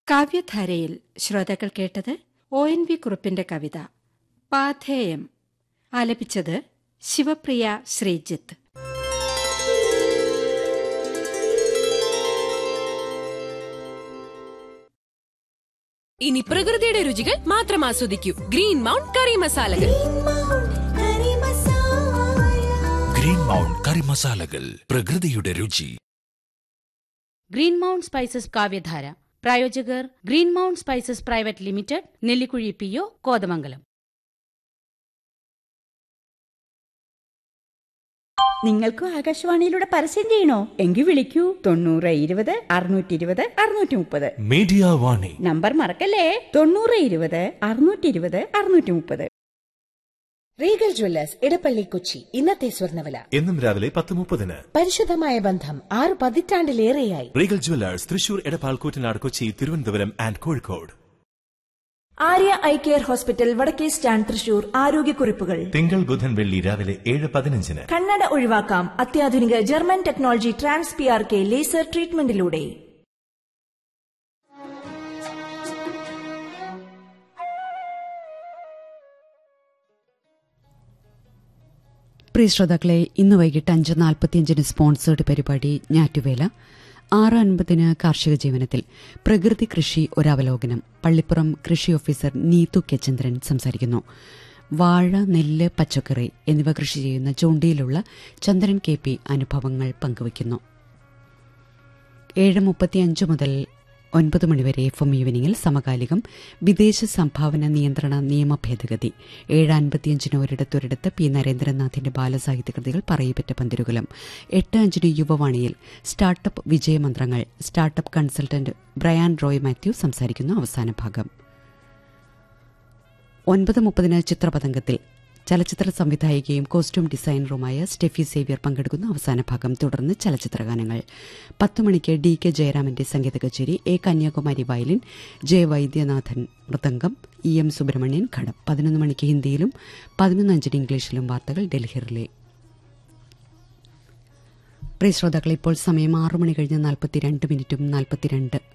കാവ്യധാരയിൽ ശ്രോതാക്കൾ കേട്ടത് O N V കുറുപ്പിന്റെ കവിത പാഥേയം ആലപിച്ചത് ശിവപ്രിയ ശ്രീജിത്ത് ഇനി പ്രകൃതിയുടെ രുചികൾ മാത്രം ആസ്വദിക്കൂ ഗ്രീൻ മൗണ്ട് കറി മസാലകൾ ഗ്രീൻ മൗണ്ട് കറി മസാലകൾ പ്രകൃതിയുടെ രുചി ഗ്രീൻ മൗണ്ട് സ്പൈസസ് കാവ്യധാര പ്രായോജകർ Green Mount Spices private limited Nellikuzhi P O Kothamangalam നിങ്ങൾക്കും ആകാശവാണിയിലൂടെ പരസ്യം ചെയ്യണോ എങ്കിൽ വിളിക്കൂ തൊണ്ണൂറ് ഇരുപത് അറുന്നൂറ്റി ഇരുപത് അറുന്നൂറ്റി മുപ്പത് മീഡിയ വാണി നമ്പർ മറക്കല്ലേ തൊണ്ണൂറ് ഇരുപത് അറുന്നൂറ്റി ഇരുപത് അറുന്നൂറ്റി മുപ്പത് റീഗൽ ജ്വല്ലേഴ്സ് ഇടപ്പള്ളി കൊച്ചി ഇന്നത്തെ സ്വർണ്ണവില എന്നും രാവിലെ പത്ത് മുപ്പതിന് പരിശുദ്ധമായ ബന്ധം ആറ് പതിറ്റാണ്ടിലേറെയായി Regal Jewellers Thrissur Edappal Koottanad Kochi Thiruvananthapuram and Kozhikode Arya eye care hospital വടക്കേ സ്റ്റാൻഡ് തൃശൂർ ആരോഗ്യക്കുറിപ്പുകൾ തിങ്കൾ ബുധൻ വെള്ളി രാവിലെ ഏഴ് പതിനഞ്ചിന് കണ്ണട ഒഴിവാക്കാം അത്യാധുനിക German technology trans P R K laser ട്രീറ്റ്മെന്റിലൂടെ പ്രിയ ശ്രോതാക്കളെ ഇന്ന് വൈകിട്ട് അഞ്ച് നാൽപ്പത്തിയഞ്ചിന് സ്പോൺസേർഡ് പരിപാടി ഞാറ്റുവേല ആറ് അൻപതിന് കാർഷിക ജീവനത്തിൽ പ്രകൃതി കൃഷി ഒരവലോകനം പള്ളിപ്പുറം കൃഷി ഓഫീസർ നീതു കെ ചന്ദ്രൻ സംസാരിക്കുന്നു വാഴ നെല്ല് പച്ചക്കറി എന്നിവ കൃഷി ചെയ്യുന്ന ചൂണ്ടിയിലുള്ള ചന്ദ്രൻ കെ പി അനുഭവങ്ങൾ പങ്കുവയ്ക്കുന്നു ഏഴ് മുപ്പത്തിയഞ്ച് മുതൽ ഒൻപത് മണിവരെ എഫ് എം ഈവനിങ്ങിൽ സമകാലികം വിദേശ സംഭാവന നിയന്ത്രണ നിയമ ഭേദഗതി ഏഴ് അൻപത്തിയഞ്ചിന് ഒരിടത്തൊരിടത്ത് പി നരേന്ദ്രനാഥിന്റെ ബാലസാഹിത്യ കൃതികൾ പറയപ്പെട്ട പന്തിരുകുലം എട്ട് അഞ്ചിന് യുവവാണിയിൽ സ്റ്റാർട്ടപ്പ് വിജയമന്ത്രങ്ങൾ സ്റ്റാർട്ടപ്പ് കൺസൾട്ടന്റ് ബ്രയാൻ റോയ് മാത്യു സംസാരിക്കുന്നു അവസാന ഭാഗം ഒൻപത് മുപ്പതിന് ചിത്രപതംഗത്തിൽ ചലച്ചിത്ര സംവിധായികയും കോസ്റ്റ്യൂം ഡിസൈനറുമായ സ്റ്റെഫി സേവ്യർ പങ്കെടുക്കുന്ന അവസാന ഭാഗം തുടർന്ന് ചലച്ചിത്രഗാനങ്ങൾ പത്ത് മണിക്ക് ഡി കെ ജയരാമന്റെ സംഗീത കച്ചേരി A Kanyakumari violin J Vaidyanathan mridangam E M Subramanian ghatam പതിനൊന്ന് മണിക്ക് ഹിന്ദിയിലും പതിനൊന്ന് അഞ്ചിന് ഇംഗ്ലീഷിലും വാർത്തകൾ ഡൽഹിറിലെ പ്രിയ ശ്രോതാക്കൾ ഇപ്പോൾ സമയം ആറു മണി കഴിഞ്ഞ് നാൽപ്പത്തിരണ്ട് മിനിറ്റും നാൽപ്പത്തിരണ്ട്